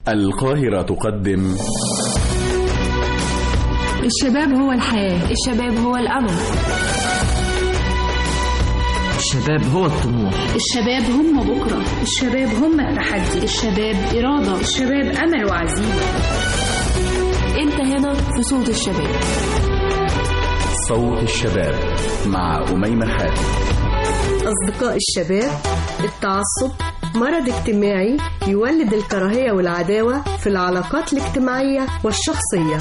القاهرة تقدم الشباب هو الحياة الشباب هو الأمل الشباب هو الطموح الشباب هم بكرة الشباب هم التحدي الشباب إرادة الشباب أمل وعزيمة أنت هنا في صوت الشباب صوت الشباب مع أميمة خالد أصدقاء الشباب التعصب مرض اجتماعي يولد الكراهية والعداوة في العلاقات الاجتماعية والشخصية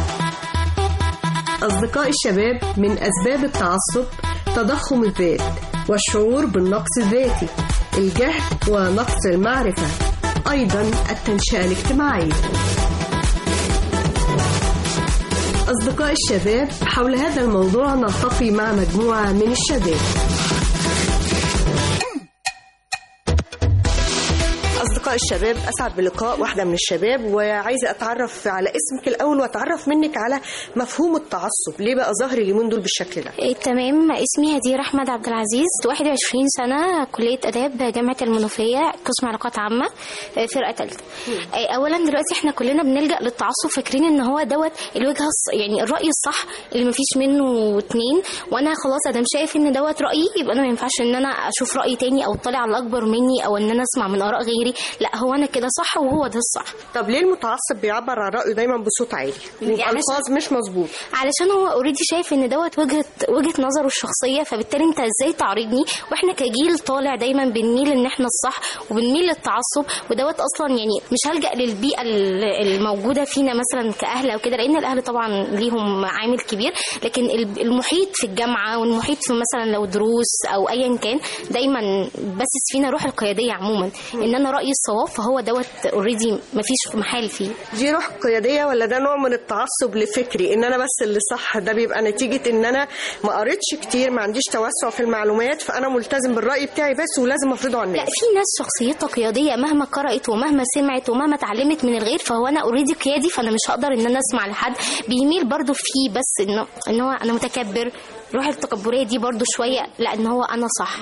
أصدقاء الشباب من أسباب التعصب تضخم الذات والشعور بالنقص الذاتي الجهل ونقص المعرفة أيضا التنشئة الاجتماعية أصدقاء الشباب حول هذا الموضوع نلتقي مع مجموعة من الشباب أصدقاء الشباب أسعد بلقاء واحدة من الشباب وعايزة أتعرف على اسمك الأول وأتعرف منك على مفهوم التعصب ليه بقى ظاهر اليومين دول بالشكل ده إيه، تمام اسمي هدير احمد عبد العزيز 21 سنه كليه اداب جامعه المنوفيه قسم علاقات عامه آه، فرقه ثالثه اولا دلوقتي احنا كلنا بنلجا للتعصب فاكرين ان هو دوت الوجهه الص... يعني الراي الصح اللي مفيش منه اتنين وانا خلاص ادام شايف ان دوت رايي يبقى انا ما ينفعش ان انا اشوف راي تاني او اطلع على الاكبر مني او ان انا اسمع من اراء غيري لا هو انا كده صح وهو ده الصح طب ليه المتعصب بيعبر عن رأيه دايما بصوت عالي والألفاظ مش مظبوط علشان هو اوريدي شايف ان دوت وجهه وجهه نظره الشخصيه فبالتالي انت ازاي تعرضني واحنا كجيل طالع دايما بنميل ان احنا الصح وبنميل للتعصب ودوت اصلا يعني مش هلجا للبيئه ال- الموجوده فينا مثلا كاهل او كده لان الاهل طبعا ليهم عامل كبير لكن ال- المحيط في الجامعه والمحيط في مثلا لو دروس او ايا كان دايما بسس فينا روح القياديه عموما ان انا رايي الصواب فهو دوت اوريدي مفيش محال فيه دي روح قيادية ولا ده نوع من التعصب لفكري ان انا بس اللي صح ده بيبقى نتيجة ان انا ما قريتش كتير ما عنديش توسع في المعلومات فانا ملتزم بالرأي بتاعي بس ولازم افرضه على لا الناس في ناس شخصيتها قياديه مهما قرات ومهما سمعت ومهما اتعلمت من الغير فهو انا اوريدي قيادي فانا مش هقدر ان انا اسمع لحد بيميل برضو فيه بس انه ان هو انا متكبر روح التكبريه دي برضو شويه لا ان هو انا صح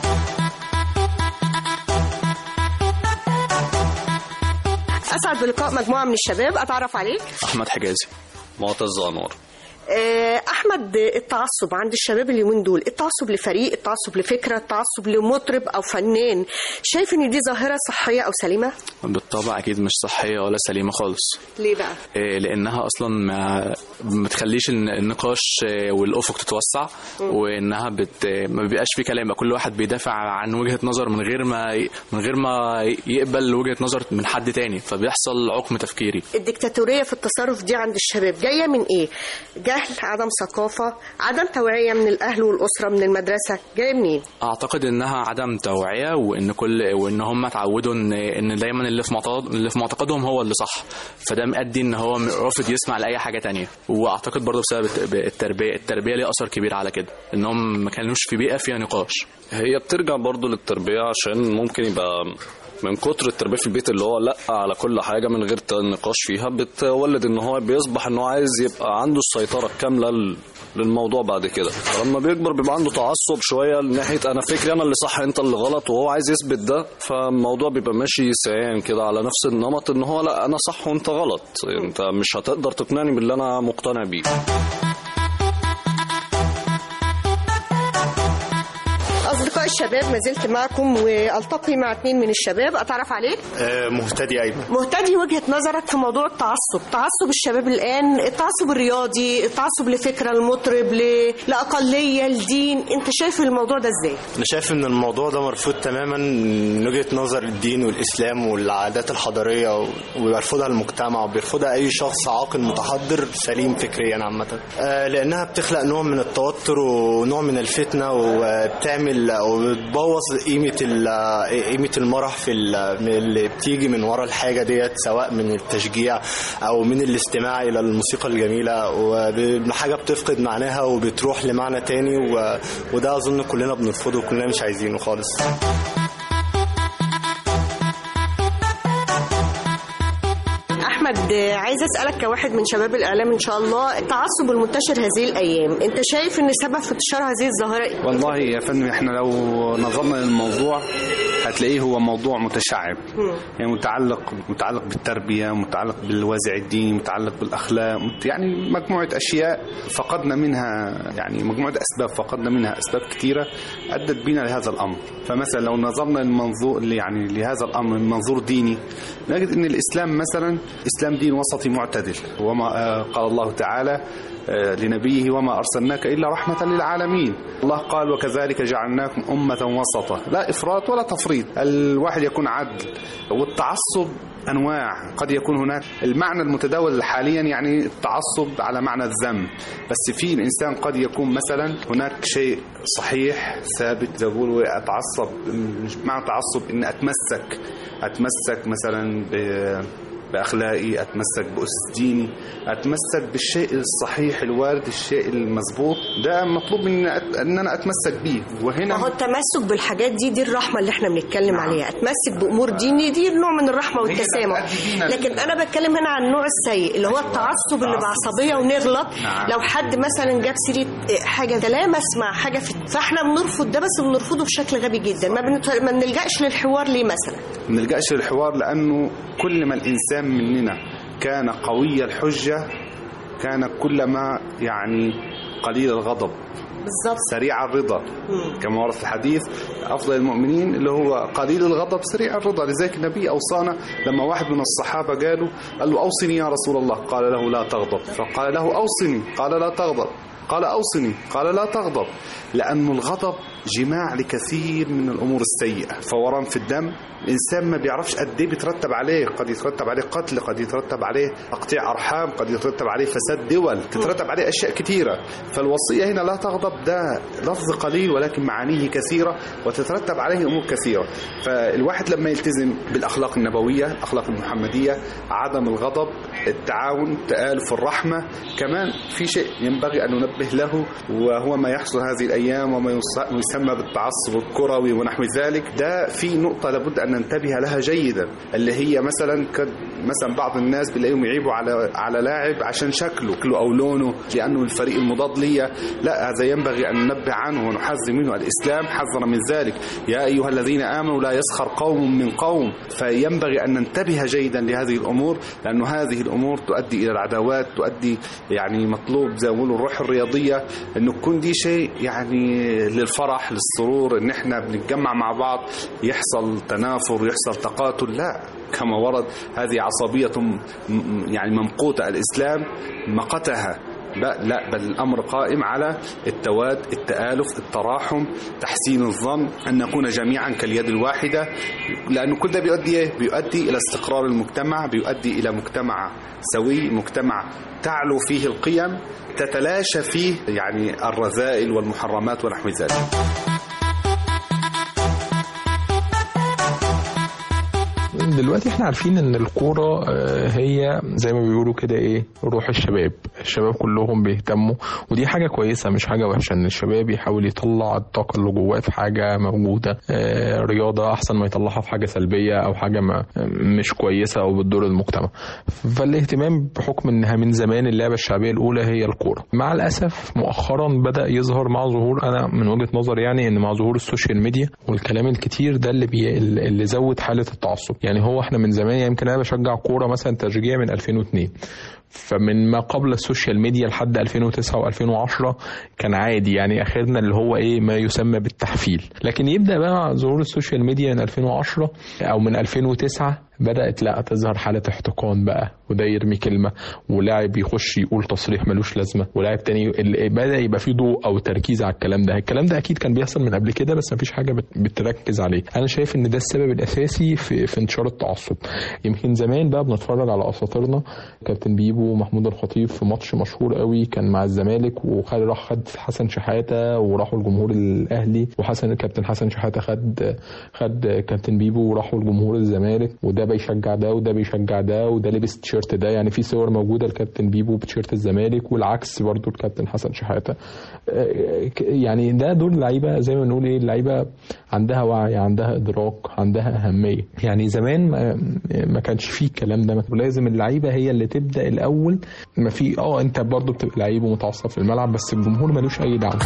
اسعد بلقاء مجموعة من الشباب اتعرف عليك احمد حجازي معتز انور آه، احمد التعصب عند الشباب اليومين دول التعصب لفريق التعصب لفكره التعصب لمطرب او فنان شايف ان دي ظاهره صحيه او سليمه بالطبع اكيد مش صحيه ولا سليمه خالص ليه بقى إيه، لانها اصلا ما ما تخليش الن- النقاش إيه، والافق تتوسع وانها بت ما بيبقاش في كلام بقى كل واحد بيدافع عن وجهه نظر من غير ما ي- من غير ما يقبل وجهه نظر من حد تاني فبيحصل عقم تفكيري الدكتاتوريه في التصرف دي عند الشباب جايه من ايه جهل عدم ثقافه عدم توعيه من الاهل والاسره من المدرسه جايه منين اعتقد انها عدم توعيه وان كل وان هم اتعودوا ان ان دايما اللي في معتقد اللي في معتقدهم هو اللي صح فده مؤدي ان هو رافض يسمع لاي حاجه تانية واعتقد برضه بسبب الت- التربيه التربيه ليها اثر كبير على كده انهم ما كانوش في بيئه فيها نقاش هي بترجع برضو للتربية عشان ممكن يبقى من كتر التربية في البيت اللي هو لا على كل حاجة من غير نقاش فيها بتولد ان هو بيصبح ان هو عايز يبقى عنده السيطرة الكاملة ل- للموضوع بعد كده فلما بيكبر بيبقى عنده تعصب شوية لناحية انا فكري انا اللي صح انت اللي غلط وهو عايز يثبت ده فالموضوع بيبقى ماشي سيان كده على نفس النمط ان هو لا انا صح وانت غلط انت مش هتقدر تقنعني باللي انا مقتنع بيه اصدقاء الشباب ما زلت معكم والتقي مع اثنين من الشباب اتعرف عليك آه، مهتدي ايمن مهتدي وجهه نظرك في موضوع التعصب تعصب الشباب الان التعصب الرياضي التعصب لفكره المطرب ل... لاقليه لدين انت شايف الموضوع ده ازاي انا شايف ان الموضوع ده مرفوض تماما من وجهه نظر الدين والاسلام والعادات الحضاريه و- وبيرفضها المجتمع وبيرفضها اي شخص عاقل متحضر سليم فكريا عامه آه، لانها بتخلق نوع من التوتر ونوع من الفتنه وبتعمل وبتبوظ قيمه ال- قيمه المرح في ال- من اللي بتيجي من ورا الحاجه ديت سواء من التشجيع او من الاستماع الى الموسيقى الجميله وحاجه بتفقد معناها وبتروح لمعنى تاني و... وده اظن كلنا بنرفضه وكلنا مش عايزينه خالص احمد آه، عايزه اسالك كواحد من شباب الاعلام ان شاء الله التعصب المنتشر هذه الايام انت شايف ان سبب في انتشار هذه الظاهره إيه؟ والله يا فندم احنا لو نظرنا للموضوع هتلاقيه هو موضوع متشعب يعني متعلق متعلق بالتربيه متعلق بالوازع الديني متعلق بالاخلاق مت- يعني مجموعه اشياء فقدنا منها يعني مجموعه اسباب فقدنا منها اسباب كثيره ادت بنا لهذا الامر فمثلا لو نظرنا للمنظور يعني لهذا الامر من منظور ديني نجد ان الاسلام مثلا اسلام دين وسطي معتدل وما آه، قال الله تعالى آه، لنبيه وما أرسلناك إلا رحمة للعالمين الله قال وكذلك جعلناكم أمة وسطا لا إفراط ولا تفريط الواحد يكون عدل والتعصب أنواع قد يكون هناك المعنى المتداول حاليا يعني التعصب على معنى الذم بس في الإنسان قد يكون مثلا هناك شيء صحيح ثابت زي ما بيقولوا أتعصب مش معنى تعصب إن أتمسك أتمسك مثلا ب باخلاقي اتمسك باسس ديني اتمسك بالشيء الصحيح الوارد الشيء المظبوط ده مطلوب مني أت- ان انا اتمسك بيه ما هو وهنا التمسك بالحاجات دي دي الرحمه اللي احنا بنتكلم عليها اتمسك بامور ديني دي نوع من الرحمه هي والتسامح بتأدي بينا لكن انا بتكلم هنا عن النوع السيء اللي هو التعصب اللي بعصبيه ونغلط نعم. لو حد مثلا جاب سيره حاجه تلامس مع حاجه في فاحنا بنرفض ده بس بنرفضه بشكل غبي جدا ما, بنت... ما بنلجاش للحوار ليه مثلا ما نلجاش للحوار لانه كل ما الانسان مننا كان قوي الحجه كان كلما يعني قليل الغضب بالظبط سريع الرضا كما ورد في الحديث افضل المؤمنين اللي هو قليل الغضب سريع الرضا لذلك النبي اوصانا لما واحد من الصحابه قالوا قال له اوصني يا رسول الله قال له لا تغضب فقال له اوصني قال لا تغضب قال اوصني قال لا تغضب لأن الغضب جماع لكثير من الأمور السيئة فوران في الدم الإنسان ما بيعرفش قد إيه بيترتب عليه قد يترتب عليه قتل قد يترتب عليه تقطيع أرحام قد يترتب عليه فساد دول تترتب عليه أشياء كثيرة فالوصية هنا لا تغضب ده لفظ قليل ولكن معانيه كثيرة وتترتب عليه أمور كثيرة فالواحد لما يلتزم بالأخلاق النبوية الأخلاق المحمدية عدم الغضب التعاون التآلف الرحمة كمان في شيء ينبغي أن ننبه له وهو ما يحصل هذه الأيام وما يص- يسمى بالتعصب الكروي ونحو ذلك ده في نقطة لابد أن ننتبه لها جيدا اللي هي مثلا كد مثلا بعض الناس بيلاقيهم يعيبوا على على لاعب عشان شكله شكله أو لونه لأنه الفريق المضاد ليا لا هذا ينبغي أن ننبه عنه ونحذر منه الإسلام حذر من ذلك يا أيها الذين آمنوا لا يسخر قوم من قوم فينبغي أن ننتبه جيدا لهذه الأمور لأنه هذه الأمور تؤدي إلى العداوات تؤدي يعني مطلوب زي ما بيقولوا الروح الرياضية أنه تكون دي شيء يعني للفرح للسرور أن احنا بنتجمع مع بعض يحصل تنافر يحصل تقاتل لا كما ورد هذه عصبية م- م- يعني ممقوتة الإسلام مقتها ب- لا بل الأمر قائم على التواد التآلف التراحم تحسين الظن أن نكون جميعا كاليد الواحدة لأنه كل ده بيؤدي إيه؟ بيؤدي إلى استقرار المجتمع بيؤدي إلى مجتمع سوي مجتمع تعلو فيه القيم تتلاشى فيه يعني الرذائل والمحرمات ونحو ذلك دلوقتي احنا عارفين ان الكوره آه، هي زي ما بيقولوا كده ايه روح الشباب الشباب كلهم بيهتموا ودي حاجه كويسه مش حاجه وحشه ان الشباب يحاول يطلع الطاقه اللي جواه في حاجه موجوده آه، رياضه احسن ما يطلعها في حاجه سلبيه او حاجه ما مش كويسه او بتضر المجتمع فالاهتمام بحكم انها من زمان اللعبه الشعبيه الاولى هي الكوره مع الاسف مؤخرا بدا يظهر مع ظهور انا من وجهه نظري يعني ان مع ظهور السوشيال ميديا والكلام الكتير ده اللي بي... اللي زود حاله التعصب يعني هو احنا من زمان يعني يمكن انا بشجع كوره مثلا تشجيع من 2002 فمن ما قبل السوشيال ميديا لحد 2009 و2010 كان عادي يعني اخرنا اللي هو ايه ما يسمى بالتحفيل لكن يبدا بقى مع ظهور السوشيال ميديا من 2010 او من 2009 بدات لا تظهر حاله احتقان بقى وده يرمي كلمه ولاعب يخش يقول تصريح ملوش لازمه ولاعب تاني ال- بدا يبقى فيه ضوء او تركيز على الكلام ده الكلام ده اكيد كان بيحصل من قبل كده بس مفيش حاجه بت- بتركز عليه انا شايف ان ده السبب الاساسي في, في انتشار التعصب يمكن زمان بقى بنتفرج على اساطيرنا كابتن بيبو بيبو محمود الخطيب في ماتش مشهور قوي كان مع الزمالك وخد راح خد حسن شحاته وراحوا الجمهور الاهلي وحسن الكابتن حسن شحاته خد خد كابتن بيبو وراحوا الجمهور الزمالك وده بيشجع ده وده بيشجع ده وده لبس التيشيرت ده يعني في صور موجوده الكابتن بيبو بتيشيرت الزمالك والعكس برضو الكابتن حسن شحاته آه، ك- يعني ده دول لعيبه زي ما نقول ايه اللعيبه عندها وعي عندها ادراك عندها اهميه يعني زمان ما, ما كانش فيه الكلام ده لازم اللعيبه هي اللي تبدا الاول ما في اه انت برضو بتبقى لعيب ومتعصب في الملعب بس الجمهور ملوش اي دعوه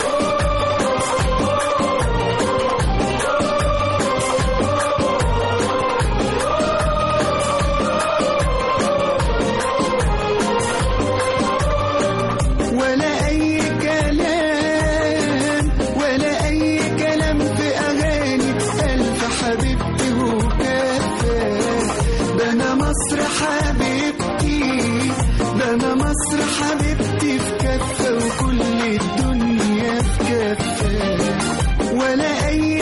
ولا أي كلام ولا أي كلام في أغاني ألف حبيبتي وكفى ده أنا مصر حبيبتي ده أنا مصر حبيبتي في كفة وكل الدنيا في كفة ولا أي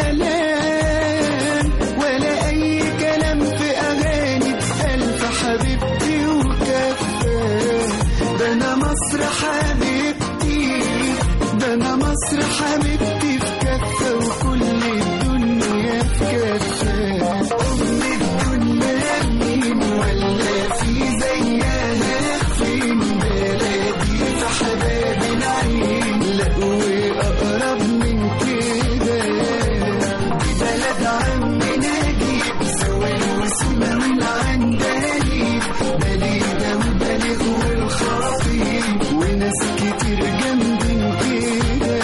كلام ولا أي كلام في أغاني ألف حبيبتي وكفى ده أنا مصر حبيبتي ده أنا مصر حبيبتي في كفة وكل الدنيا في كفة أم الدنيا مين ولا في زيها فين بلدي في حباب العين لا وأقرب من كده دي بلد عمي نجيب سوي وسمة والعندليب بليدة وبلغ والخطيب وناس كتير جنبين كده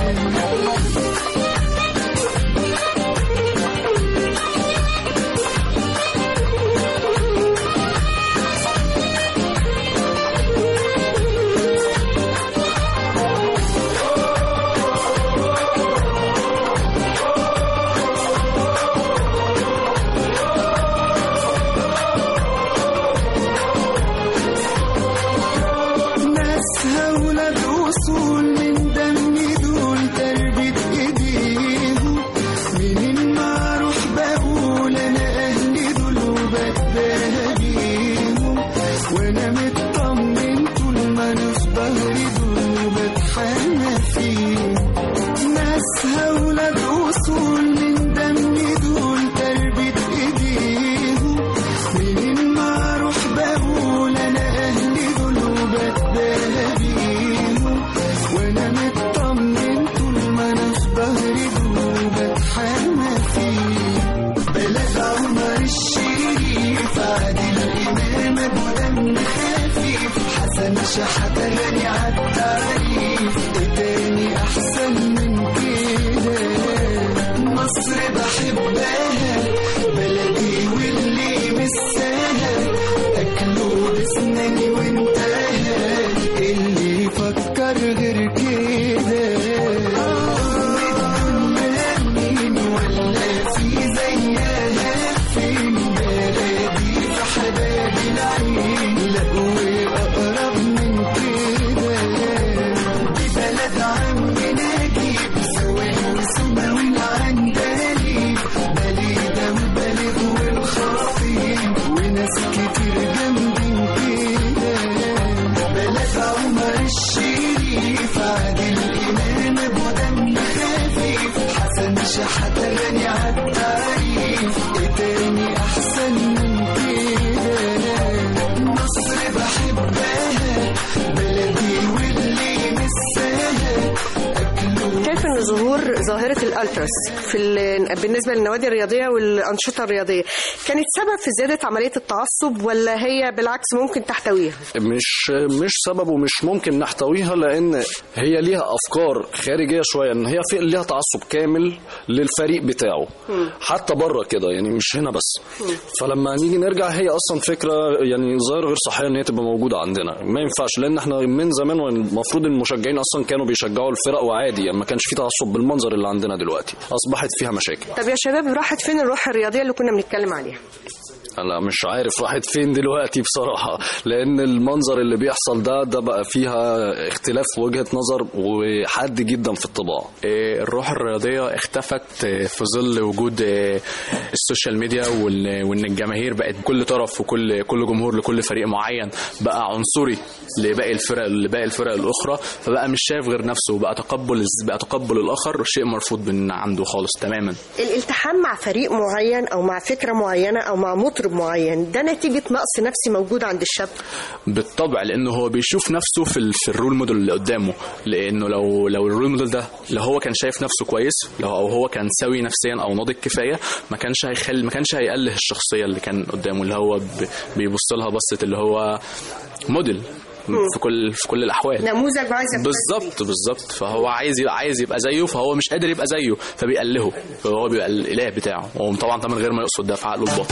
ناسها ولاد وصول من دم دول تربة ايديهم منين ما اروح بقول انا اهلي دول وبتباهى بيهم وانا مطمن طول ما انا في ظهري دول وبتحنى فيهم ناسها ولاد وصول من دم دول تربة ايديهم منين ما اروح بقول انا اهلي دول وبتباهى بيهم وانا مطمن طول ما انا في ظهري دول وبتحنى فيهم بلد عمر الشريف عادل الامام ابو دم خفيف حسن شحاته غني عالتعريف ايه تاني احسن من كده مصر بحبها بلدي واللي مساها اكله بسناني وانتهى اللي يفكر غير كده الدنيا مين ولا في زيها فين بلدي في حباب العين لا واقرب من كده دي بلد عمي نجيب سوي وسمة والعندليب بليدة وبلغ والخطيب وناس كتير جنبين كده بلد عمر الشريف عادل الإمام أبو دم خفيف حسن شحاتة غني عالتعريف إيه تاني أحسن من كده مصر بحبها بلدي واللي مساها شايف ان ظهور ظاهره الالتراس في ال- بالنسبه للنوادي الرياضيه والانشطه الرياضيه كانت سبب في زياده عمليه التعصب ولا هي بالعكس ممكن تحتويها؟ مش مش سبب ومش ممكن نحتويها لان هي ليها افكار خارجيه شويه ان هي في ليها تعصب كامل للفريق بتاعه حتى بره كده يعني مش هنا بس فلما نيجي نرجع هي اصلا فكره يعني ظاهره غير صحيه ان هي تبقى موجوده عندنا ما ينفعش لان احنا من زمان والمفروض المشجعين اصلا كانوا بيشجعوا الفرق وعادي يعني ما كانش في تعصب بالمنظر اللي عندنا دلوقتي اصبحت فيها مشاكل طب يا شباب راحت فين الروح الرياضيه اللي كنا بنتكلم عليها؟ انا مش عارف راحت فين دلوقتي بصراحه لان المنظر اللي بيحصل ده ده بقى فيها اختلاف وجهه نظر وحاد جدا في الطباع إيه، الروح الرياضية اختفت إيه، في ظل وجود إيه، السوشيال ميديا وال- وان الجماهير بقت كل طرف وكل كل جمهور لكل فريق معين بقى عنصري لباقي الفرق لباقي الفرق الاخرى فبقى مش شايف غير نفسه وبقى تقبل بقى تقبل الاخر شيء مرفوض من عنده خالص تماما الالتحام مع فريق معين او مع فكره معينه او مع مطرب معين ده نتيجه نقص نفسي موجود عند الشاب بالطبع لانه هو بيشوف نفسه في ال- في الرول موديل اللي قدامه لانه لو لو الرول موديل ده لو هو كان شايف نفسه كويس لو او هو كان سوي نفسيا او ناضج كفايه ما كانش هيخلي ما كانش هيأله الشخصيه اللي كان قدامه اللي هو ب- بيبص لها بصه اللي هو موديل في كل في كل الاحوال نموذج وعايز يبقى بالظبط بالظبط فهو عايز يبقى عايز يبقى زيه فهو مش قادر يبقى زيه فبيقلهه فهو بيبقى الاله بتاعه وهو طبعا ده من غير ما يقصد ده في عقله الباطن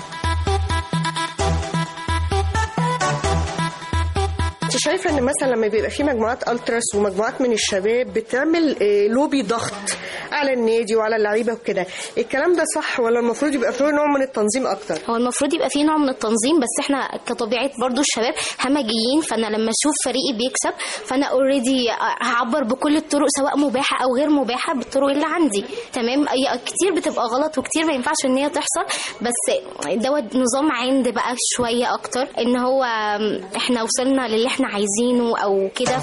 انت شايفه ان مثلا لما بيبقى في مجموعات التراس ومجموعات من الشباب بتعمل آه، لوبي ضغط على النادي وعلى اللعيبه وكده الكلام ده صح ولا المفروض يبقى فيه نوع من التنظيم اكتر هو المفروض يبقى فيه نوع من التنظيم بس احنا كطبيعه برضو الشباب همجيين فانا لما اشوف فريقي بيكسب فانا اوريدي هعبر بكل الطرق سواء مباحه او غير مباحه بالطرق اللي عندي تمام هي كتير بتبقى غلط وكتير ما ينفعش ان هي تحصل بس دوت نظام عند بقى شويه اكتر ان هو احنا وصلنا للي احنا عايزينه او كده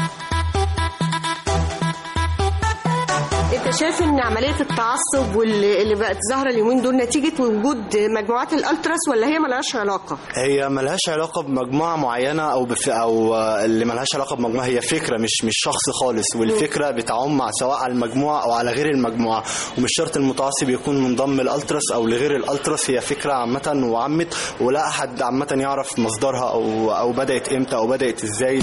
انت شايف ان عمليه التعصب واللي اللي بقت ظاهره اليومين دول نتيجه وجود مجموعات الالتراس ولا هي ملهاش علاقه هي ملهاش علاقة بمجموعة معينة أو بف... أو آه، اللي ملهاش علاقة بمجموعة هي فكرة مش مش شخص خالص والفكرة بتعم مع سواء على المجموعة أو على غير المجموعة ومش شرط المتعصب يكون منضم الألتراس أو لغير الألتراس هي فكرة عامة وعمت ولا أحد عامة يعرف مصدرها أو أو بدأت إمتى أو بدأت إزاي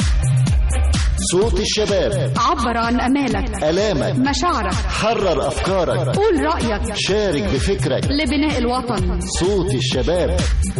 صوت الشباب عبر عن أمالك آلامك مشاعرك حرر أفكارك قول رأيك شارك بفكرك لبناء الوطن صوت الشباب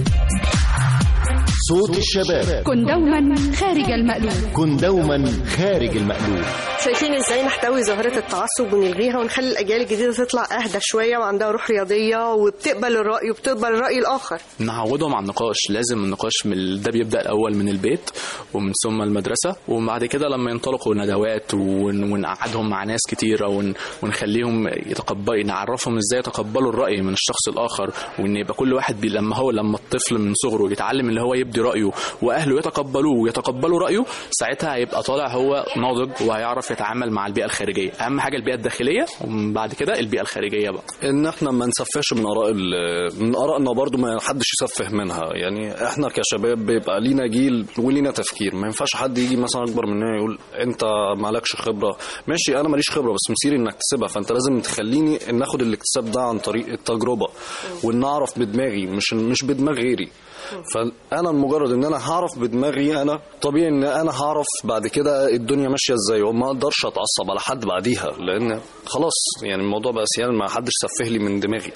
صوت الشباب كن دوما خارج المألوف كن دوما خارج المألوف شايفين ازاي نحتوي ظاهره التعصب ونلغيها ونخلي الاجيال الجديده تطلع اهدى شويه وعندها روح رياضيه وبتقبل الراي وبتقبل الراي الاخر نعودهم على النقاش لازم النقاش من ال- ده بيبدا الاول من البيت ومن ثم المدرسه وبعد كده لما ينطلقوا ندوات ون- ونقعدهم مع ناس كتيره ون- ونخليهم يتقبل نعرفهم ازاي يتقبلوا الراي من الشخص الاخر وان يبقى كل واحد بي لما هو لما الطفل من صغره يتعلم اللي هو يبدي رايه واهله يتقبلوه ويتقبلوا رايه ساعتها هيبقى طالع هو ناضج وهيعرف يتعامل مع البيئه الخارجيه اهم حاجه البيئه الداخليه وبعد كده البيئه الخارجيه بقى ان احنا ما نسفهش من اراء ال- من ارائنا برضو ما حدش يسفه منها يعني احنا كشباب بيبقى لينا جيل ولينا تفكير ما ينفعش حد يجي مثلا اكبر مننا يقول انت مالكش خبره ماشي انا ماليش خبره بس مسيري انك تكتسبها فانت لازم تخليني ان اخد الاكتساب ده عن طريق التجربه وان اعرف بدماغي مش مش بدماغ غيري فانا مجرد ان انا هعرف بدماغي انا طبيعي ان انا هعرف بعد كده الدنيا ماشيه ازاي وما اقدرش اتعصب على حد بعديها لان خلاص يعني الموضوع بقى سيان ما حدش سفه لي من دماغي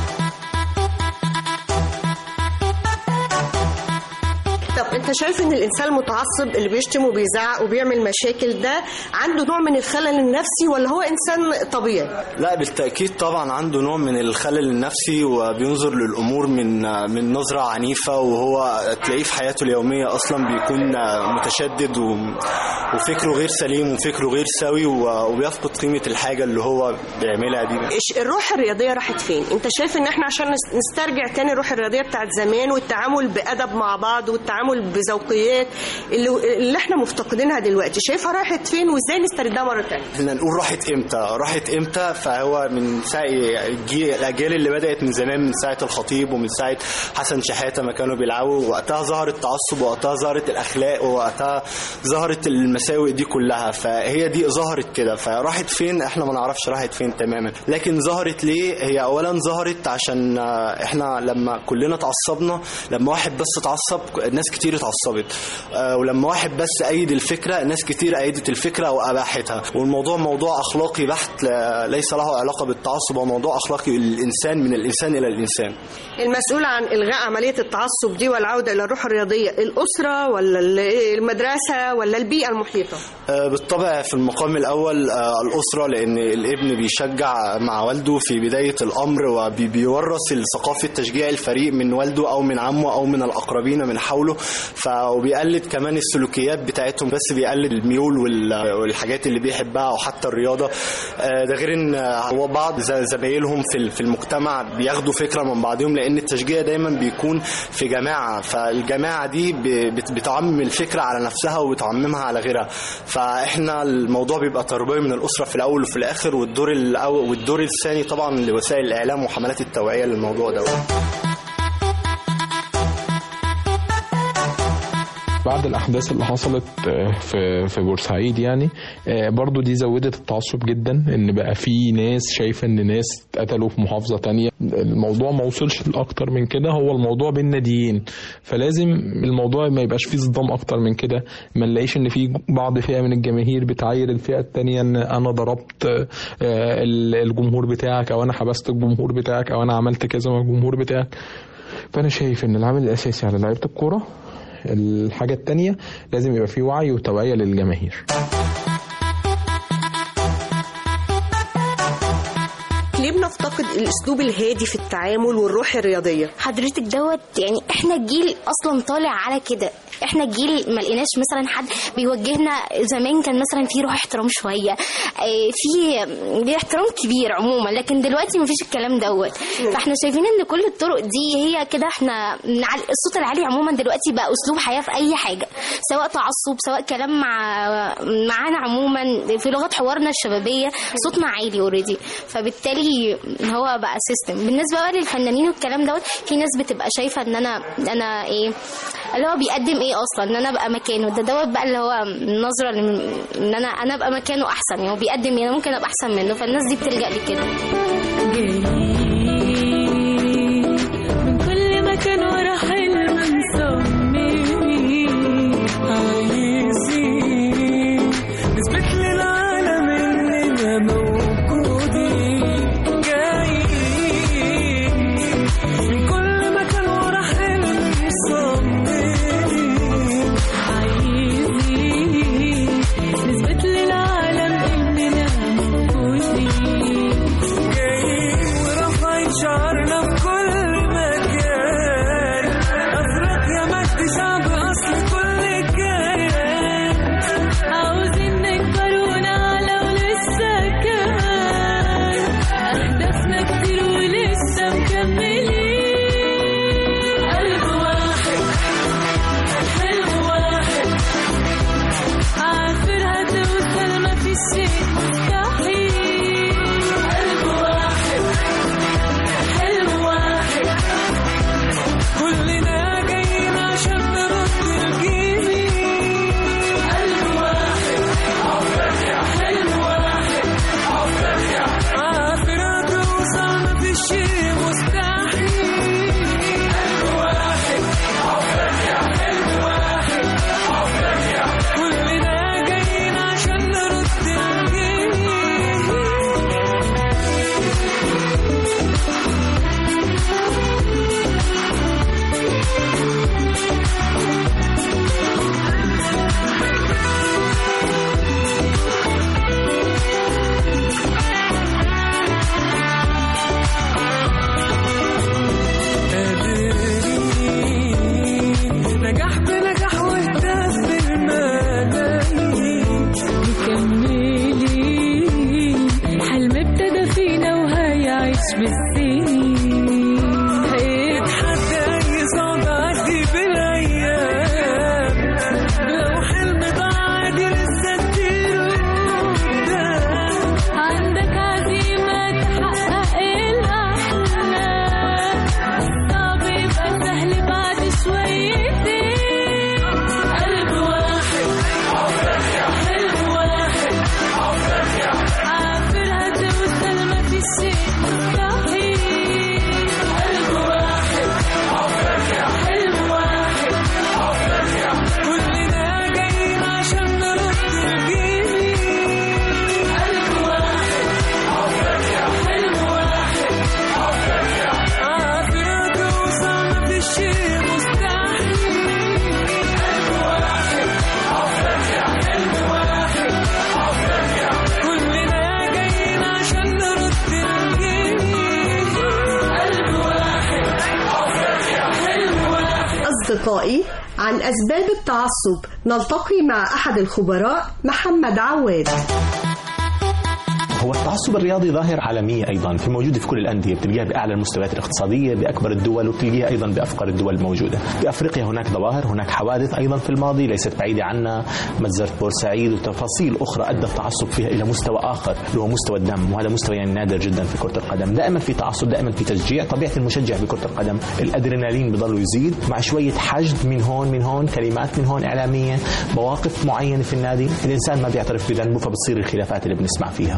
طب انت شايف ان الانسان المتعصب اللي بيشتم وبيزعق وبيعمل مشاكل ده عنده نوع من الخلل النفسي ولا هو انسان طبيعي لا بالتأكيد طبعا عنده نوع من الخلل النفسي وبينظر للأمور من من نظرة عنيفة وهو تلاقيه في حياته اليومية أصلا بيكون متشدد و- وفكره غير سليم وفكره غير سوي و- وبيفقد قيمة الحاجة اللي هو بيعملها دي إيش- الروح الرياضيه راحت فين انت شايف ان احنا عشان نس- نسترجع تاني الروح الرياضيه بتاعت زمان والتعامل بادب مع بعض والتعامل بذوقيات اللي, اللي احنا مفتقدينها دلوقتي شايفها راحت فين وازاي نستردها مره تانية احنا نقول راحت امتى راحت امتى فهو من ساعة الجيل الاجيال اللي بدات من زمان من ساعه الخطيب ومن ساعه حسن شحاته ما كانوا بيلعبوا وقتها ظهر التعصب وقتها ظهرت الاخلاق ووقتها ظهرت المساوئ دي كلها فهي دي ظهرت كده فراحت فين احنا ما نعرفش راحت فين تماما لكن ظهرت ليه هي اولا ظهرت عشان آه، احنا لما كلنا اتعصبنا لما واحد بس اتعصب ناس كتير كتير اتعصبت آه، ولما واحد بس أيد الفكرة ناس كتير أيدت الفكرة وأباحتها والموضوع موضوع أخلاقي بحت لا- ليس له علاقة بالتعصب هو موضوع أخلاقي الإنسان من الإنسان إلى الإنسان المسؤول عن الغاء عمليه التعصب دي والعوده الى الروح الرياضيه الاسره ولا ال- المدرسه ولا البيئه المحيطه آه، بالطبع في المقام الأول آه، الأسرة لأن الابن بيشجع مع والده في بداية الأمر وبيورث ثقافة تشجيع الفريق من والده أو من عمه أو من الأقربين من حوله ف- وبيقلد كمان السلوكيات بتاعتهم بس بيقلد الميول وال- والحاجات اللي بيحبها أو حتى الرياضة آه، ده غير إن آه، هو بعض ز- زمايلهم في ال- في المجتمع بياخدوا فكرة من بعضهم لأن التشجيع دايما بيكون في جماعة فالجماعة دي ب- بت- بتعمم الفكرة على نفسها وبتعممها على غيرها فاحنا الموضوع بيبقى تربوي من الاسره في الاول وفي الاخر والدور الأول والدور الثاني طبعا لوسائل الاعلام وحملات التوعيه للموضوع ده بعد الاحداث اللي حصلت آه، في في بورسعيد يعني آه، برضو دي زودت التعصب جدا ان بقى في ناس شايفه ان ناس اتقتلوا في محافظه تانية الموضوع ما وصلش لاكتر من كده هو الموضوع بين ناديين فلازم الموضوع ما يبقاش فيه صدام اكتر من كده ما نلاقيش ان في بعض فئه من الجماهير بتعاير الفئه التانية ان انا ضربت آه، ال- الجمهور بتاعك او انا حبست الجمهور بتاعك او انا عملت كذا مع الجمهور بتاعك فانا شايف ان العامل الاساسي على لعيبه الكوره الحاجة التانية لازم يبقى في وعي وتوعية للجماهير ليه بنفتقد الاسلوب الهادي في التعامل والروح الرياضيه حضرتك دوت يعني احنا جيل اصلا طالع على كده احنا جيل ما لقيناش مثلا حد بيوجهنا زمان كان مثلا في روح احترام شويه اه، في في احترام كبير عموما لكن دلوقتي مفيش الكلام دوت فاحنا شايفين ان كل الطرق دي هي كده احنا نعلي الصوت العالي عموما دلوقتي بقى اسلوب حياه في اي حاجه سواء تعصب سواء كلام مع معانا عموما في لغه حوارنا الشبابيه صوتنا عالي اوريدي فبالتالي هو بقى سيستم بالنسبه بقى للفنانين والكلام دوت في ناس بتبقى شايفه ان انا انا ايه اللي هو بيقدم ايه اصلا ان انا ابقى مكانه ده دوت بقى اللي هو النظره اللي من- ان انا انا ابقى مكانه احسن يعني هو بيقدم ايه انا ممكن ابقى احسن منه فالناس دي بتلجا لكده من كل مكان ورا حلم مسميني عايزين نثبت للعالم اننا موجودين جايين من كل مكان ورا حلم مصممين عايزين نثبت للعالم اننا موجودين جايين اللقائي عن أسباب التعصب نلتقي مع أحد الخبراء محمد عواد هو التعصب الرياضي ظاهر عالمية أيضا في موجودة في كل الأندية بتلقاها بأعلى المستويات الاقتصادية بأكبر الدول وبتلقيها أيضا بأفقر الدول الموجودة في أفريقيا هناك ظواهر هناك حوادث أيضا في الماضي ليست بعيدة عنا مجزرة بورسعيد وتفاصيل أخرى أدى التعصب فيها إلى مستوى آخر اللي هو مستوى الدم وهذا مستوى يعني نادر جدا في كرة القدم دائما في تعصب دائما في تشجيع طبيعة المشجع بكرة القدم الأدرينالين بضل يزيد مع شوية حشد من هون من هون كلمات من هون إعلامية مواقف معينة في النادي الإنسان ما بيعترف بذنبه فبتصير الخلافات اللي بنسمع فيها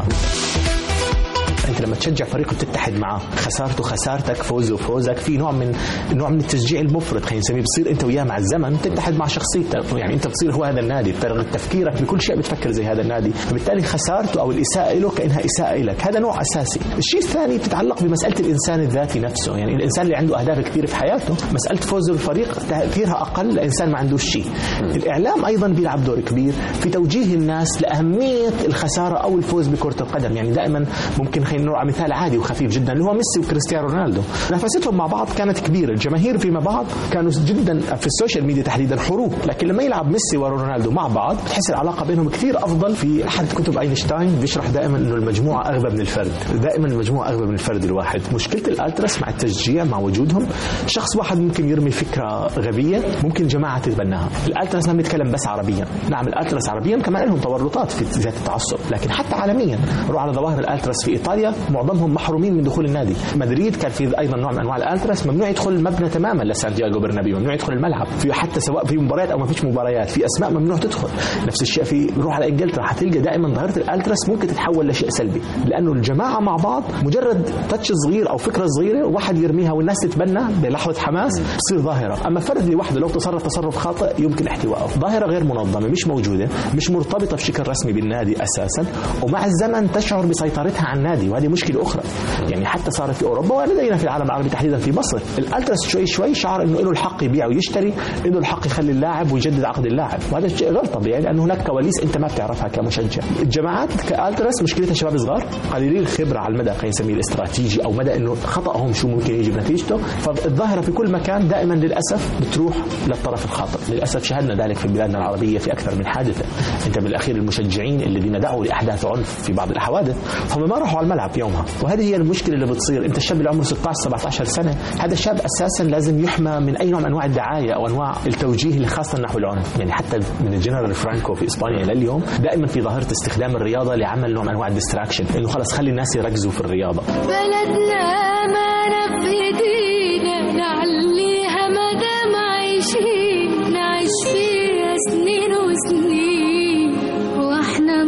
انت لما تشجع فريق وتتحد معه خسارته خسارتك فوزه فوزك في نوع من نوع من التشجيع المفرط خلينا نسميه بتصير انت وياه مع الزمن تتحد مع شخصيتك يعني انت بتصير هو هذا النادي بطريقه تفكيرك بكل شيء بتفكر زي هذا النادي فبالتالي خسارته او الاساءه له كانها اساءه لك هذا نوع اساسي الشيء الثاني بتتعلق بمساله الانسان الذاتي نفسه يعني الانسان اللي عنده اهداف كثير في حياته مساله فوزه بالفريق تاثيرها اقل لانسان ما عندوش شيء الاعلام ايضا بيلعب دور كبير في توجيه الناس لاهميه الخساره او الفوز بكره القدم يعني دائما ممكن خلينا نروح على مثال عادي وخفيف جدا اللي هو ميسي وكريستيانو رونالدو نفستهم مع بعض كانت كبيره الجماهير فيما بعض كانوا جدا في السوشيال ميديا تحديدا حروب لكن لما يلعب ميسي ورونالدو مع بعض بتحس العلاقه بينهم كثير افضل في احد كتب اينشتاين بيشرح دائما انه المجموعه اغبى من الفرد دائما المجموعه اغبى من الفرد الواحد مشكله الالتراس مع التشجيع مع وجودهم شخص واحد ممكن يرمي فكره غبيه ممكن جماعه تتبناها الالتراس ما بيتكلم بس عربيا نعم الالتراس عربيا كمان لهم تورطات في ذات التعصب لكن حتى عالميا روح على ظواهر الالتراس في ايطاليا معظمهم محرومين من دخول النادي مدريد كان في ايضا نوع من انواع الالتراس ممنوع يدخل المبنى تماما لسانتياغو برنابيو ممنوع يدخل الملعب في حتى سواء في مباريات او ما فيش مباريات في اسماء ممنوع تدخل نفس الشيء في روح على انجلترا حتلقى دائما ظاهره الالتراس ممكن تتحول لشيء سلبي لانه الجماعه مع بعض مجرد تاتش صغير او فكره صغيره واحد يرميها والناس تتبنى بلحظه حماس تصير ظاهره اما فرد لوحده لو تصرف تصرف خاطئ يمكن احتوائه ظاهره غير منظمه مش موجوده مش مرتبطه بشكل رسمي بالنادي اساسا ومع الزمن تشعر بسيطرتها على النادي وهذه مشكله اخرى يعني حتى صارت في اوروبا ولدينا في العالم العربي تحديدا في مصر الالتراس شوي شوي شعر انه له الحق يبيع ويشتري له الحق يخلي اللاعب ويجدد عقد اللاعب وهذا شيء غير طبيعي لانه هناك كواليس انت ما بتعرفها كمشجع الجماعات كالتراس مشكلتها شباب صغار قليلي الخبره على المدى خلينا نسميه الاستراتيجي او مدى انه خطاهم شو ممكن يجي بنتيجته فالظاهره في كل مكان دائما للاسف بتروح للطرف الخاطئ للاسف شاهدنا ذلك في بلادنا العربيه في اكثر من حادثه انت بالاخير المشجعين الذين دعوا لاحداث عنف في بعض الحوادث هم ما راحوا على الملعب يومها وهذه هي المشكله اللي بتصير انت الشاب اللي عمره 16 17 سنه هذا الشاب اساسا لازم يحمى من اي نوع من انواع الدعايه او انواع التوجيه اللي خاصه نحو العنف يعني حتى من الجنرال فرانكو في اسبانيا الى اليوم دائما في ظاهره استخدام الرياضه لعمل نوع من انواع الديستراكشن انه خلص خلي الناس يركزوا في الرياضه بلدنا أمانة في إيدينا نعليها مدام عايشين نعيش فيها سنين وسنين وإحنا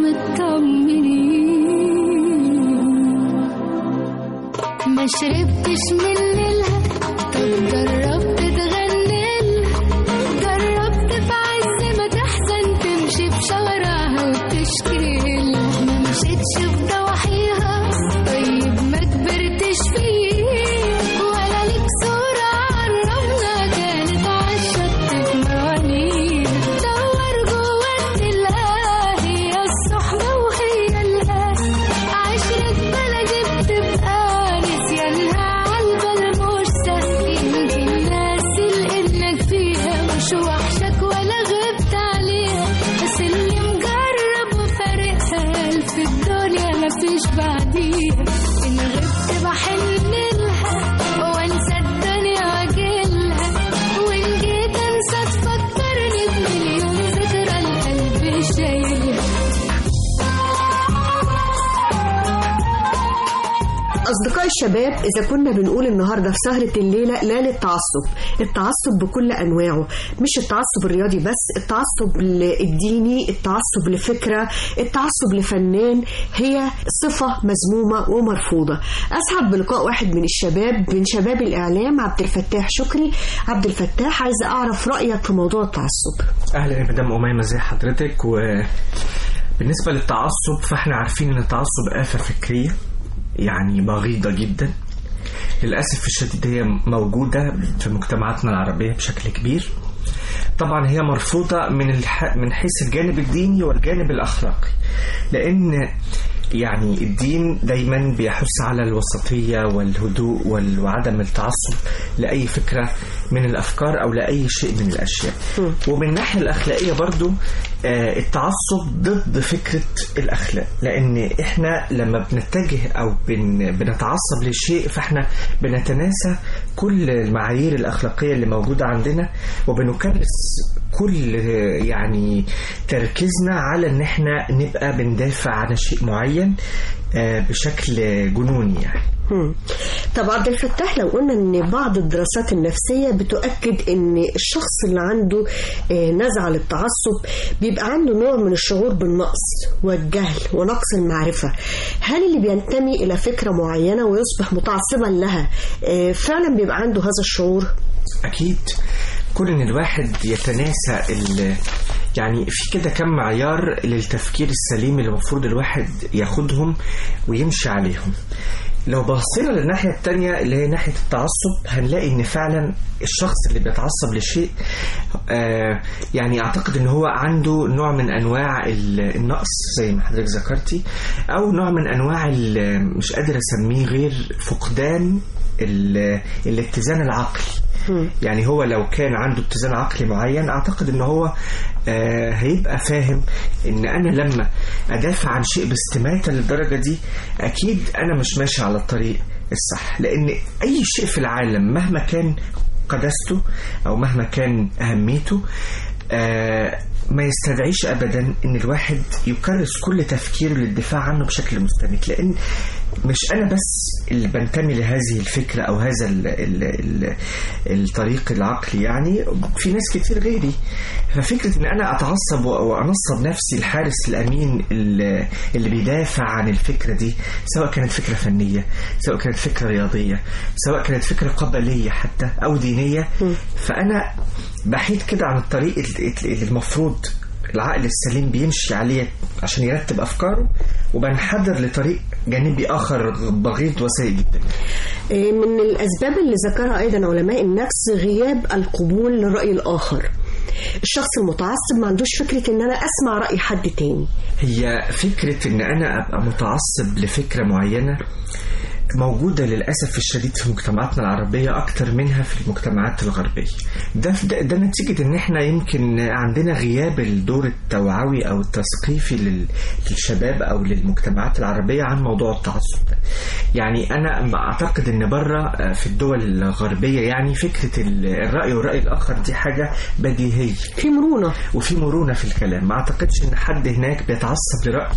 مطمنين ما شربتش من ليلها طب جربت تغني جربت في عز ما تحزن تمشي بشوارعها وتشكي لها ما مشيتش في ضواحيها طيب ما كبرتش فيه ولا ليك صورة عرفنا كانت عالشط في موانيها دور جوا تلاقيها هي الصحبة وهي الهاس عشرة بلدي بتبقى نسيانها عالبال مش سهل يمكن ناسي لإنك فيها مش وحشك ولا غبت عليها بس اللي مجرب وفارقها ألف الدنيا مفيش بعديها إن غبت بحن لها وانسى الدنيا واجيلها وإن جيت انسى تفكرني بمليون ذكرى القلب شايلها أصدقاء الشباب إذا كنا بنقول النهاردة في سهرة الليلة لا للتعصب التعصب بكل أنواعه مش التعصب الرياضي بس التعصب الديني التعصب لفكرة التعصب لفنان هي صفة مذمومة ومرفوضة أسعد بلقاء واحد من الشباب من شباب الإعلام عبد الفتاح شكري عبد الفتاح عايزة أعرف رأيك في موضوع التعصب اهلا يا مدام اميمه ازي حضرتك وبالنسبه للتعصب فاحنا عارفين ان التعصب آفة فكريه يعني بغيضة جدا للأسف الشديد هي موجودة في مجتمعاتنا العربية بشكل كبير طبعا هي مرفوضة من الح... من حيث الجانب الديني والجانب الأخلاقي لأن يعني الدين دايما بيحث على الوسطية والهدوء وال- وعدم التعصب لأي فكرة من الأفكار أو لأي شيء من الأشياء ومن الناحية الأخلاقية برضو آه، التعصب ضد فكرة الأخلاق لأن إحنا لما بنتجه أو بن بنتعصب لشيء فإحنا بنتناسى كل المعايير الأخلاقية اللي موجودة عندنا وبنكرس كل آه، يعني تركيزنا على إن إحنا نبقى بندافع عن شيء معين آه، بشكل جنوني يعني مم. طب عبد الفتاح لو قلنا ان بعض الدراسات النفسيه بتؤكد ان الشخص اللي عنده آه، نزعه للتعصب بيبقى عنده نوع من الشعور بالنقص والجهل ونقص المعرفه هل اللي بينتمي الى فكره معينه ويصبح متعصبا لها آه، فعلا بيبقى عنده هذا الشعور أكيد كون إن الواحد يتناسى ال يعني في كده كم معيار للتفكير السليم اللي المفروض الواحد ياخدهم ويمشي عليهم لو بصينا للناحية التانية اللي هي ناحية التعصب هنلاقي ان فعلا الشخص اللي بيتعصب لشيء آه يعني اعتقد ان هو عنده نوع من انواع ال- النقص زي ما حضرتك ذكرتي او نوع من انواع ال- مش قادر اسميه غير فقدان ال- الاتزان العقلي يعني هو لو كان عنده اتزان عقلي معين اعتقد ان هو آه هيبقى فاهم ان انا لما ادافع عن شيء باستماتة للدرجة دي اكيد انا مش ماشي على الطريق الصح لان اي شيء في العالم مهما كان قداسته او مهما كان اهميته آه ما يستدعيش ابدا ان الواحد يكرس كل تفكيره للدفاع عنه بشكل مستميت لان مش انا بس اللي بنتمي لهذه الفكره او هذا ال ال ال الطريق العقلي يعني في ناس كتير غيري ففكره ان انا اتعصب و- وانصب نفسي الحارس الامين اللي اللي بيدافع عن الفكره دي سواء كانت فكره فنيه سواء كانت فكره رياضيه سواء كانت فكره قبليه حتى او دينيه فانا بحيد كده عن الطريق ال- اللي المفروض العقل السليم بيمشي عليه عشان يرتب افكاره وبنحدر لطريق جانبي اخر بغيض وسيء جدا آه، من الاسباب اللي ذكرها ايضا علماء النفس غياب القبول للراي الاخر الشخص المتعصب ما عندوش فكره ان انا اسمع راي حد تاني هي فكرة إن أنا أبقى متعصب لفكرة معينة موجودة للأسف الشديد في مجتمعاتنا العربية أكتر منها في المجتمعات الغربية ده, ده, ده نتيجة إن إحنا يمكن عندنا غياب الدور التوعوي أو التثقيفي لل- للشباب أو للمجتمعات العربية عن موضوع التعصب ده يعني أنا ما أعتقد إن بره في الدول الغربية يعني فكرة ال- الرأي والرأي الآخر دي حاجة بديهية في مرونة وفي مرونة في الكلام ما أعتقدش إن حد هناك بيتعصب لرأي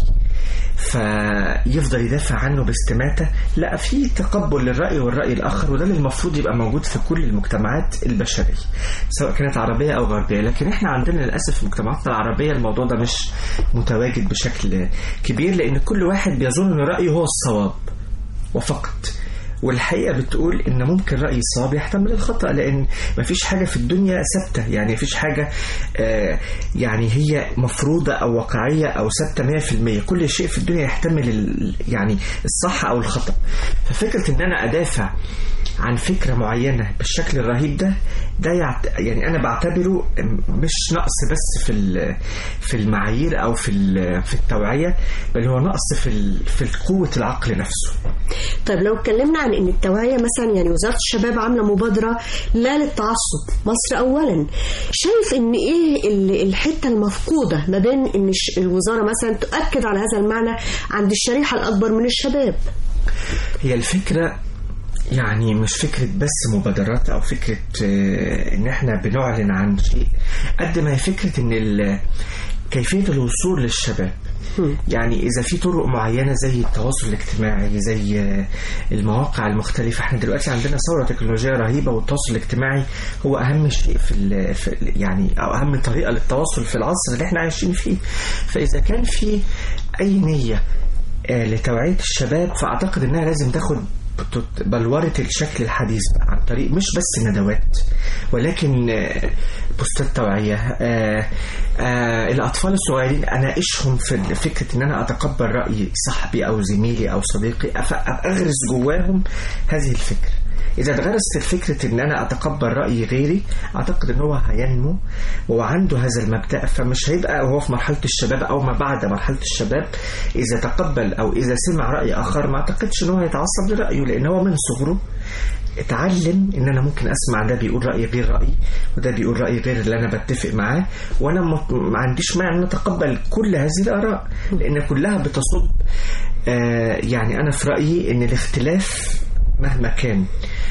فيفضل يدافع عنه باستماتة لا في تقبل للرأي والرأي الآخر وده اللي المفروض يبقى موجود في كل المجتمعات البشرية سواء كانت عربية أو غربية لكن احنا عندنا للأسف في مجتمعاتنا العربية الموضوع ده مش متواجد بشكل كبير لأن كل واحد بيظن أن رأيه هو الصواب وفقط والحقيقة بتقول إن ممكن رأي الصواب يحتمل الخطأ لأن مفيش حاجة في الدنيا ثابتة يعني مفيش حاجة آه يعني هي مفروضة أو واقعية أو ثابتة 100% كل شيء في الدنيا يحتمل ال- يعني الصح أو الخطأ ففكرة إن أنا أدافع عن فكرة معينة بالشكل الرهيب ده ده يعت... يعني أنا بعتبره مش نقص بس في ال- في المعايير أو في ال- في التوعية بل هو نقص في ال- في قوة العقل نفسه طيب لو اتكلمنا عن ان التوعيه مثلا يعني وزاره الشباب عامله مبادره لا للتعصب مصر اولا شايف ان ايه ال- الحته المفقوده ما بين ان الش- الوزاره مثلا تؤكد على هذا المعنى عند الشريحه الاكبر من الشباب هي الفكرة يعني مش فكرة بس مبادرات أو فكرة آه، إن إحنا بنعلن عن شيء قد ما هي فكرة إن ال- كيفية الوصول للشباب يعني إذا في طرق معينة زي التواصل الاجتماعي زي آه، المواقع المختلفة احنا دلوقتي عندنا ثورة تكنولوجية رهيبة والتواصل الاجتماعي هو أهم شيء في, ال- في ال- يعني أو أهم طريقة للتواصل في العصر اللي احنا عايشين فيه فإذا كان في أي نية آه، لتوعية الشباب فأعتقد إنها لازم تاخد بت- بلورة الشكل الحديث بقى عن طريق مش بس ندوات ولكن آه، بوستات توعية آه، آه، الأطفال الصغيرين أناقشهم في فكرة إن أنا أتقبل رأي صاحبي أو زميلي أو صديقي أف- أبقى أغرس جواهم هذه الفكرة إذا اتغرست الفكرة إن أنا أتقبل رأي غيري أعتقد إن هو هينمو وعنده هذا المبدأ فمش هيبقى وهو في مرحلة الشباب أو ما بعد مرحلة الشباب إذا تقبل أو إذا سمع رأي آخر ما أعتقدش إن هو يتعصب لرأيه لأن هو من صغره اتعلم ان انا ممكن اسمع ده بيقول راي غير رايي وده بيقول راي غير اللي انا بتفق معاه وانا ما ما عنديش مانع ان اتقبل كل هذه الاراء لان كلها بتصب آه يعني انا في رايي ان الاختلاف مهما كان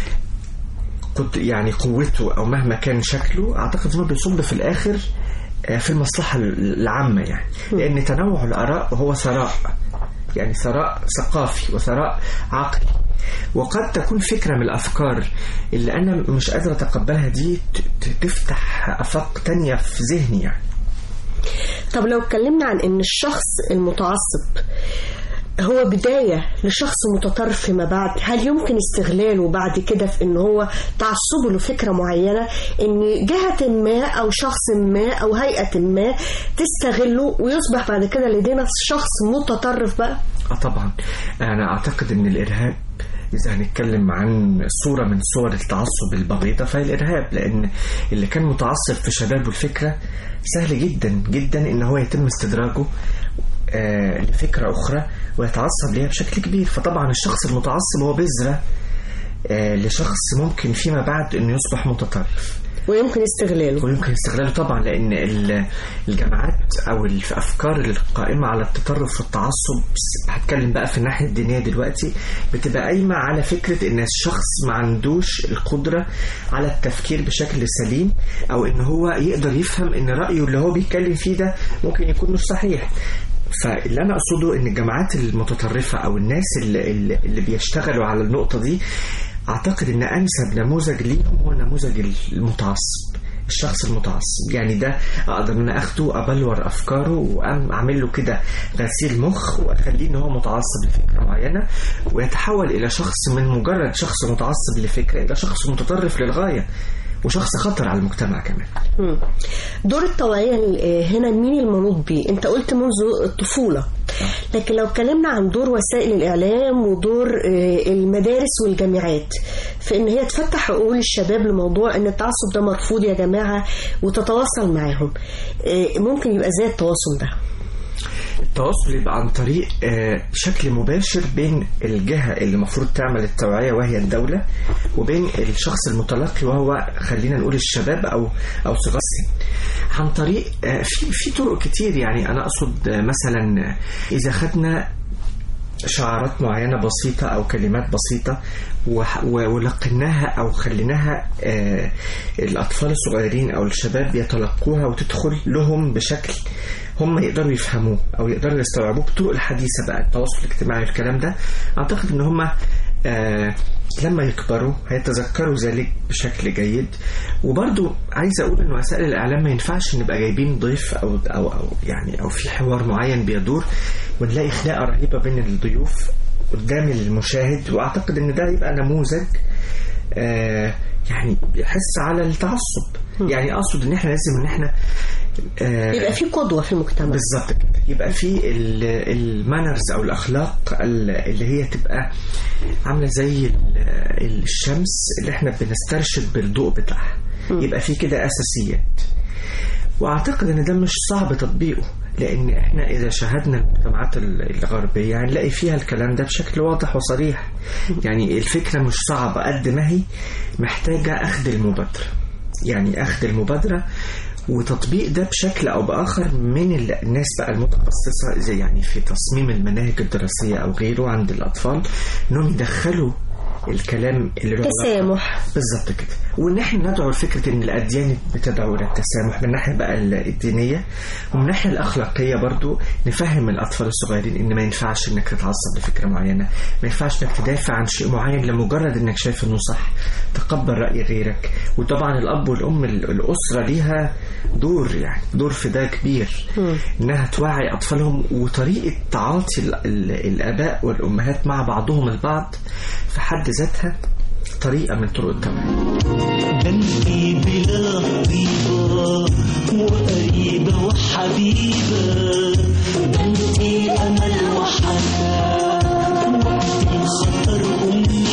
قد يعني قوته او مهما كان شكله اعتقد انه بيصب في الاخر آه، في المصلحه العامه يعني لان تنوع الاراء هو ثراء يعني ثراء ثقافي وثراء عقلي وقد تكون فكرة من الأفكار اللي أنا مش قادر أتقبلها دي ت- ت- تفتح آفاق تانية في ذهني يعني طب لو اتكلمنا عن ان الشخص المتعصب هو بداية لشخص متطرف فيما بعد هل يمكن استغلاله بعد كده في ان هو تعصبه لفكرة معينة ان جهة ما او شخص ما او هيئة ما تستغله ويصبح بعد كده لدينا شخص متطرف بقى اه طبعا انا اعتقد ان الارهاب اذا هنتكلم عن صوره من صور التعصب البغيضه فهي الارهاب لان اللي كان متعصب في شبابه الفكره سهل جدا جدا ان هو يتم استدراجه آه لفكره اخرى ويتعصب ليها بشكل كبير فطبعا الشخص المتعصب هو بذره آه لشخص ممكن فيما بعد انه يصبح متطرف ويمكن استغلاله ويمكن استغلاله طبعا لان ال- الجامعات او الافكار القائمه على التطرف والتعصب هتكلم بقى في الناحيه الدينيه دلوقتي بتبقى قايمه على فكره ان الشخص ما عندوش القدره على التفكير بشكل سليم او ان هو يقدر يفهم ان رايه اللي هو بيتكلم فيه ده ممكن يكون مش صحيح فاللي انا اقصده ان الجامعات المتطرفه او الناس اللي, اللي اللي بيشتغلوا على النقطه دي اعتقد ان انسب نموذج ليهم هو نموذج المتعصب الشخص المتعصب يعني ده اقدر ان انا اخده ابلور افكاره واعمل له كده غسيل مخ واخليه ان هو متعصب لفكره معينه ويتحول الى شخص من مجرد شخص متعصب لفكره الى شخص متطرف للغايه وشخص خطر على المجتمع كمان مم. دور التوعية ال- هنا مين المنوط بيه انت قلت منذ الطفولة لكن لو اتكلمنا عن دور وسائل الإعلام ودور آه، المدارس والجامعات في ان هي تفتح عقول الشباب لموضوع ان التعصب ده مرفوض يا جماعة وتتواصل معاهم آه، ممكن يبقى ازاي التواصل ده التواصل يبقى عن طريق آه، بشكل مباشر بين الجهة اللي المفروض تعمل التوعية وهي الدولة وبين الشخص المتلقي وهو خلينا نقول الشباب أو أو صغار السن عن طريق آه، في في طرق كتير يعني أنا أقصد آه، مثلا آه، إذا خدنا شعارات معينة بسيطة أو كلمات بسيطة وح- و- ولقناها أو خليناها آه، الأطفال الصغيرين أو الشباب يتلقوها وتدخل لهم بشكل هم يقدروا يفهموه أو يقدروا يستوعبوه بالطرق الحديثة بقى التواصل الاجتماعي والكلام ده أعتقد إن هم آه لما يكبروا هيتذكروا ذلك بشكل جيد وبرضو عايز اقول ان وسائل الاعلام ما ينفعش نبقى جايبين ضيف او او او يعني او في حوار معين بيدور ونلاقي خناقه رهيبه بين الضيوف قدام المشاهد واعتقد ان ده يبقى نموذج آه يعني بيحس على التعصب يعني اقصد ان احنا لازم ان احنا آه يبقى في قدوة في المجتمع بالظبط كده يبقى في المانرز او الاخلاق ال- اللي هي تبقى عامله زي ال- الشمس اللي احنا بنسترشد بالضوء بتاعها يبقى في كده اساسيات واعتقد ان ده مش صعب تطبيقه لان احنا اذا شاهدنا المجتمعات ال- الغربيه هنلاقي فيها الكلام ده بشكل واضح وصريح يعني الفكره مش صعبه قد ما هي محتاجه اخذ المبادره يعني اخذ المبادره وتطبيق ده بشكل او باخر من ال- الناس بقى المتخصصه زي يعني في تصميم المناهج الدراسيه او غيره عند الاطفال انهم يدخلوا الكلام اللي له علاقة- تسامح بالظبط كده وان احنا ندعو لفكره ان الاديان بتدعو الى التسامح من الناحيه بقى ال- الدينيه ومن الناحيه الاخلاقيه برضو نفهم الاطفال الصغيرين ان ما ينفعش انك تتعصب لفكره معينه ما ينفعش انك تدافع عن شيء معين لمجرد انك شايف انه صح تقبل راي غيرك وطبعا الاب والام ال- الاسره ليها دور يعني دور في ده كبير انها توعي اطفالهم وطريقه تعاطي ال- ال- الاباء والامهات مع بعضهم البعض في حد ذاتها طريقه من طرق التوعيه بنتي بلا طيبة وقريبة وحبيبة بنتي أمل وحنان وقت الخطر أمي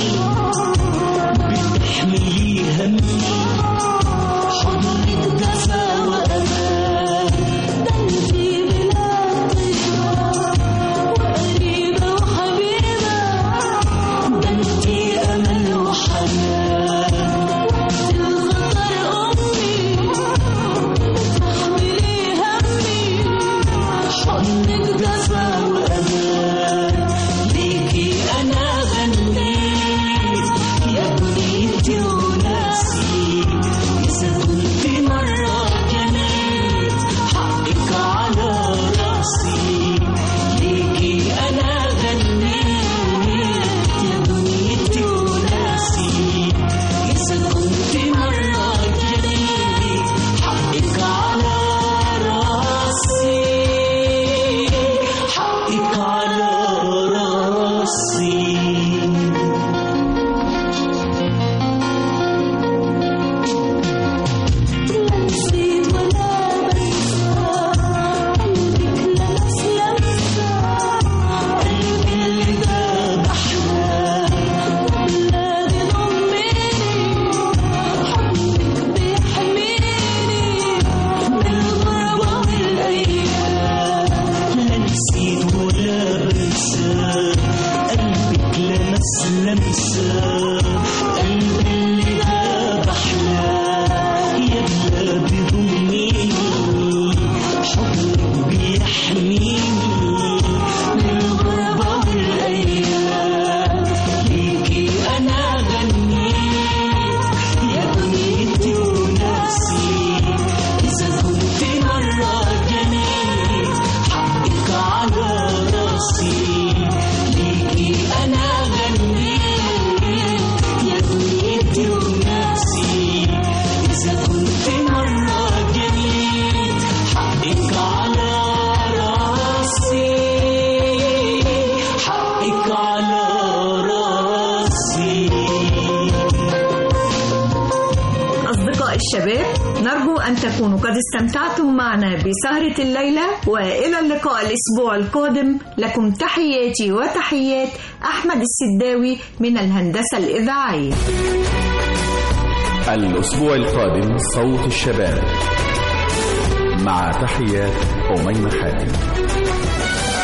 بتحملي همي حضنك دفا أن تكونوا قد استمتعتم معنا بسهرة الليلة وإلى اللقاء الأسبوع القادم لكم تحياتي وتحيات أحمد السداوي من الهندسة الإذاعية الأسبوع القادم صوت الشباب مع تحيات أميمة حاتم